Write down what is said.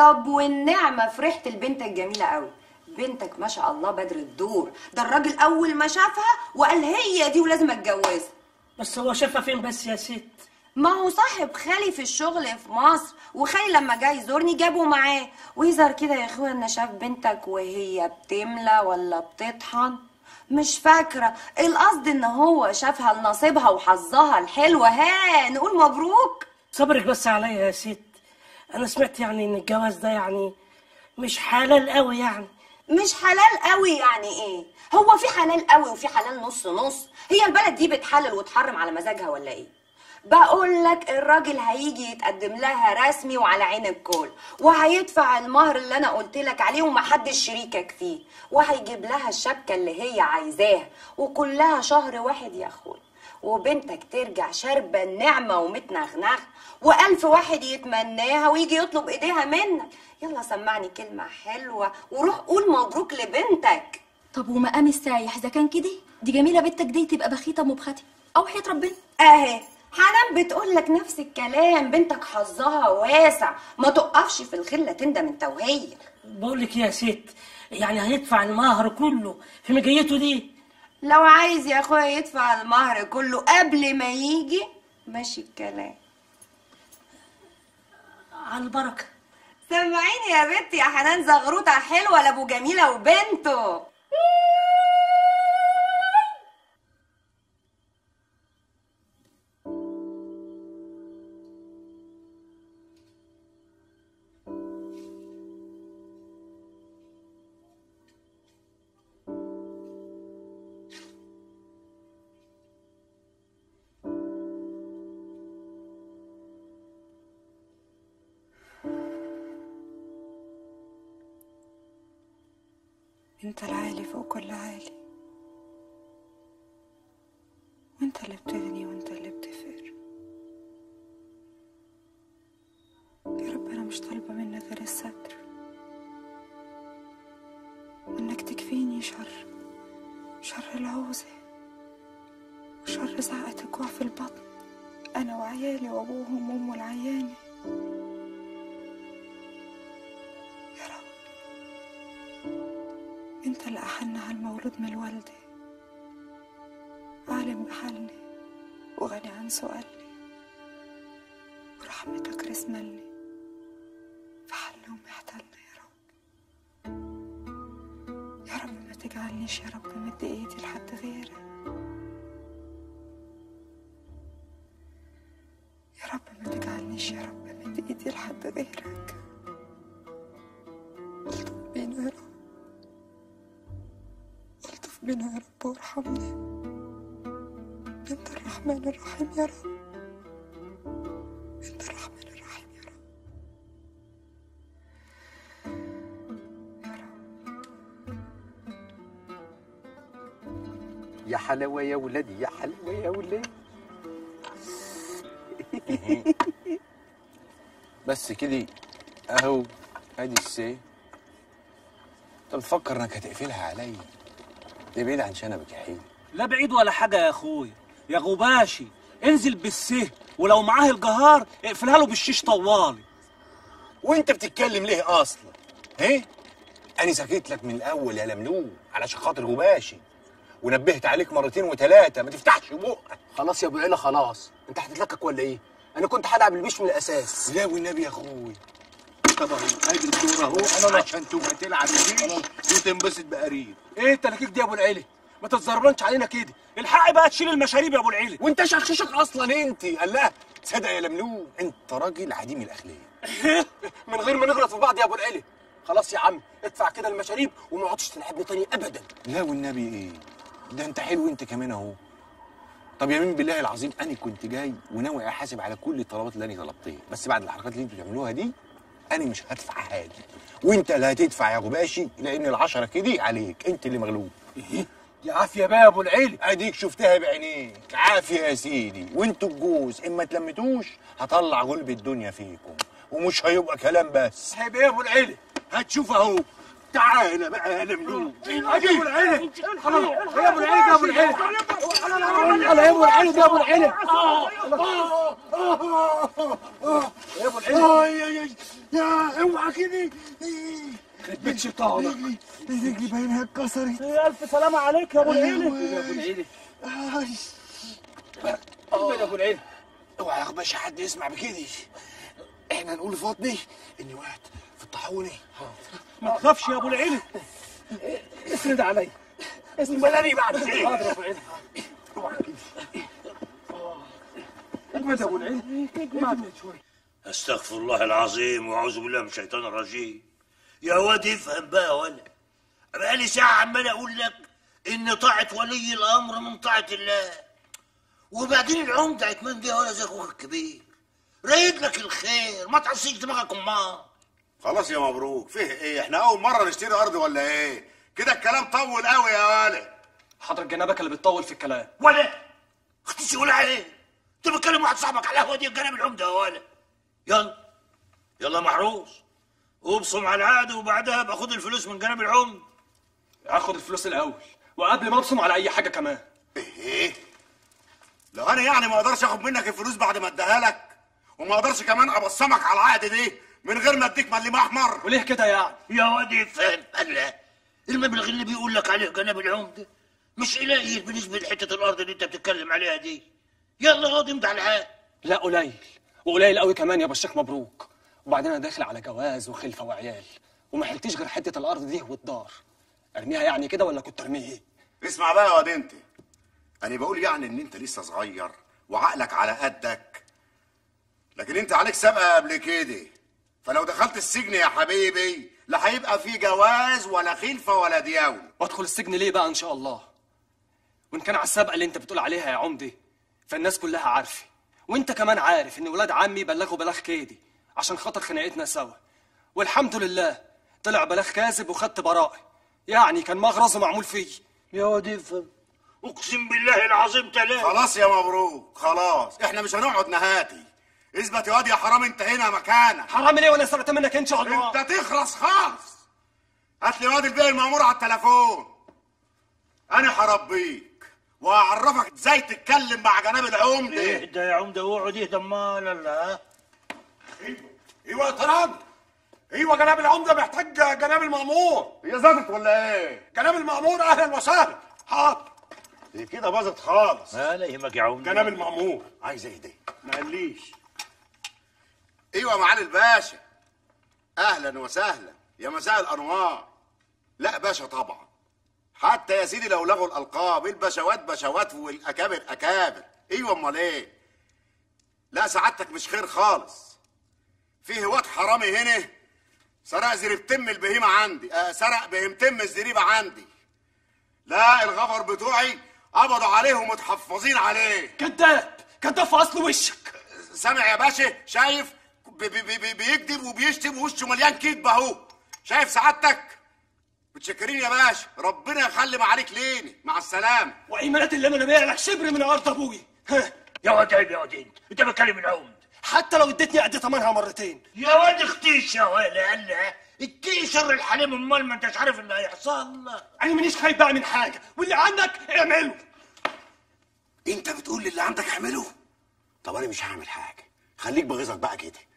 طب والنعمه فرحت البنت الجميله قوي بنتك ما شاء الله بدر الدور ده الراجل اول ما شافها وقال هي دي ولازم اتجوزها بس هو شافها فين بس يا ست ما هو صاحب خالي في الشغل في مصر وخالي لما جاي يزورني جابه معاه ويظهر كده يا اخويا ان شاف بنتك وهي بتملى ولا بتطحن مش فاكرة القصد ان هو شافها لنصيبها وحظها الحلوة ها نقول مبروك صبرك بس عليا يا ست انا سمعت يعني ان الجواز ده يعني مش حلال قوي يعني مش حلال قوي يعني ايه هو في حلال قوي وفي حلال نص نص هي البلد دي بتحلل وتحرم على مزاجها ولا ايه بقول لك الراجل هيجي يتقدم لها رسمي وعلى عين الكل وهيدفع المهر اللي انا قلت لك عليه ومحدش شريكك فيه وهيجيب لها الشبكه اللي هي عايزاها وكلها شهر واحد يا اخوي وبنتك ترجع شاربه النعمه ومتنغنغه والف واحد يتمناها ويجي يطلب ايديها منك يلا سمعني كلمه حلوه وروح قول مبروك لبنتك طب ومقام السايح اذا كان كده دي جميله بنتك دي تبقى بخيته مبختي او حيط ربنا اهي حنان بتقول لك نفس الكلام بنتك حظها واسع ما تقفش في الخله تندم انت وهي بقول لك يا ست يعني هيدفع المهر كله في مجيته دي لو عايز يا اخويا يدفع المهر كله قبل ما يجي ماشي الكلام على البركه سمعيني يا بنتي يا حنان زغروطه حلوه لابو جميله وبنته انت العالي فوق كل عالي وانت اللي بتغني وانت اللي بتفقر يا رب انا مش طالبه منك غير الستر وانك تكفيني شر شر العوزة وشر زعقة الجوع في البطن انا وعيالي وابوهم وامه العيانه يا رب انت اللي احن على المولود من الوالده عالم بحالنا وغني عن سؤالنا ورحمتك رسملنا في حالنا ومحتلنا يا رب يا رب ما تجعلنيش يا رب مد ايدي لحد غيرك يا رب ما تجعلنيش يا رب مد ايدي لحد غيرك الطف بينا يا رب الطف بنا يا رب وارحمنا انت الرحمن الرحيم يا رب انت الرحمن الرحيم يا رب يا حلاوة يا ولدي يا حلاوة يا ولدي بس كده اهو ادي السي انت بتفكر انك هتقفلها عليا دي بعيد عن شنبك يا حبيبي لا بعيد ولا حاجة يا أخويا يا غباشي انزل بالسه ولو معاه الجهار اقفلها له بالشيش طوالي وانت بتتكلم ليه اصلا ايه انا سكت لك من الاول يا لملوم علشان خاطر غباشي ونبهت عليك مرتين وثلاثه ما تفتحش بقك خلاص يا ابو عيلة خلاص انت هتتلكك ولا ايه انا كنت هلعب البيش من الاساس لا والنبي يا اخوي طب اهو ادي الدور اهو عشان تبقى تلعب البيش وتنبسط بقريب ايه التلاكيك دي يا ابو العيلة ما تتزربنش علينا كده الحق بقى تشيل المشاريب يا ابو العيلة وانت شخششك اصلا انت قال لها تصدق يا لملوم انت راجل عديم الاخلاق من غير ما نغلط في بعض يا ابو العيلة خلاص يا عم ادفع كده المشاريب وما اقعدش تلعبني تاني ابدا لا والنبي ايه ده انت حلو انت كمان اهو طب يمين بالله العظيم انا كنت جاي وناوي احاسب على كل الطلبات اللي انا طلبتها بس بعد الحركات اللي انتوا بتعملوها دي انا مش هدفع حاجه وانت اللي هتدفع يا غباشي لان العشرة كده عليك انت اللي مغلوب ايه يا عافية بقى يا ابو العيلة اديك شفتها بعينيك عافيه يا سيدي وانتوا الجوز اما تلمتوش هطلع غلب الدنيا فيكم ومش هيبقى كلام بس هيبقى ايه يا ابو العيلة هتشوف اهو تعالى بقى يا مملوك اجي ابو العيله يا ابو العيله يا ابو العيله انا يا ابو العيله يا ابو العيله يا ابو العيله يا اوعى كده بيت شيطانك رجلي باينها اتكسرت الف سلامه عليك يا ابو العيله يا ابو العيله يا ابو العيله اوعى يا باشا حد يسمع بكده احنا نقول لفاطمه اني وقعت في الطاحونه ما تخافش يا ابو العيله اسند علي اسند بلاني بعد حاضر يا ابو العيله اوعى كده اجمد يا ابو العيله اجمد شويه استغفر الله العظيم واعوذ بالله من الشيطان الرجيم يا واد افهم بقى يا ولد بقالي ساعة عمال اقول لك ان طاعة ولي الامر من طاعة الله وبعدين العمدة عتمان دي ولا زي اخوك الكبير رايد لك الخير ما تعصيش دماغك امال خلاص يا مبروك فيه ايه احنا اول مره نشتري ارض ولا ايه كده الكلام طول قوي يا ولد حضرة جنابك اللي بتطول في الكلام ولا اختي ولا عليه انت بتكلم واحد صاحبك على القهوه دي الجناب العمده يا ولا يلا يلا محروس وابصم على العقد وبعدها باخد الفلوس من جناب العمده هاخد الفلوس الاول وقبل ما ابصم على اي حاجه كمان ايه لو انا يعني ما اقدرش اخد منك الفلوس بعد ما اديها لك وما اقدرش كمان ابصمك على العقد دي من غير ما اديك مليم احمر وليه كده يعني يا واد فهم الله المبلغ اللي بيقول لك عليه جناب العمده مش قليل بالنسبه لحته الارض اللي انت بتتكلم عليها دي يلا اقعد امضي على العقد لا قليل وقليل قوي كمان يا بشيخ مبروك وبعدين انا داخل على جواز وخلفه وعيال وما حلتيش غير حته الارض دي والدار ارميها يعني كده ولا كنت ارميه ايه اسمع بقى يا واد انت انا بقول يعني ان انت لسه صغير وعقلك على قدك لكن انت عليك سابقه قبل كده فلو دخلت السجن يا حبيبي لا هيبقى في جواز ولا خلفه ولا دياول وادخل السجن ليه بقى ان شاء الله وان كان على السابقه اللي انت بتقول عليها يا عمدي فالناس كلها عارفه وانت كمان عارف ان ولاد عمي بلغوا بلاغ كيدي عشان خاطر خناقتنا سوا والحمد لله طلع بلاغ كاذب وخدت براءه يعني كان مغرز معمول فيه يا واد افهم اقسم بالله العظيم ثلاثة خلاص يا مبروك خلاص احنا مش هنقعد نهاتي اثبت يا واد يا حرام انت هنا مكانك حرام ليه وانا سرقت منك ان شاء الله انت تخلص خالص هات لي واد البيع المأمور على التليفون انا هربيك وهعرفك ازاي تتكلم مع جناب العمده اهدى يا عمده واقعد اهدى امال الله ايوه يا ترام ايوه جناب العمده محتاج جناب المأمور هي زادت ولا ايه؟ جناب المأمور اهلا وسهلا حاضر دي كده باظت خالص لا يهمك يا عمده جناب المأمور عايز ايه دي؟ ما قاليش ايوه معالي الباشا اهلا وسهلا يا مساء الانوار لا باشا طبعا حتى يا سيدي لو لغوا الالقاب البشوات بشوات والاكابر اكابر ايوه امال ايه لا سعادتك مش خير خالص في واد حرامي هنا سرق زريبتم البهيمه عندي آه سرق بهيمتم الزريبه عندي لا الغفر بتوعي قبضوا عليه ومتحفظين عليه كذاب كذاب في اصل وشك سامع يا باشا شايف بي بي بي بيكذب وبيشتم ووشه مليان كذب اهو شايف سعادتك متشكرين يا باشا ربنا يخلي عليك ليني مع السلامه وايمانات اللي انا بيع لك شبر من ارض ابوي ها يا واد عيب يا واد انت انت بتكلم العمده حتى لو اديتني قد ثمنها مرتين يا واد اختيش يا ولا الله اتقي شر الحليم امال ما انتش عارف اللي هيحصل لك انا مانيش خايف بقى من حاجه واللي عندك اعمله انت بتقول لي اللي عندك اعمله طب انا مش هعمل حاجه خليك بغيظك بقى كده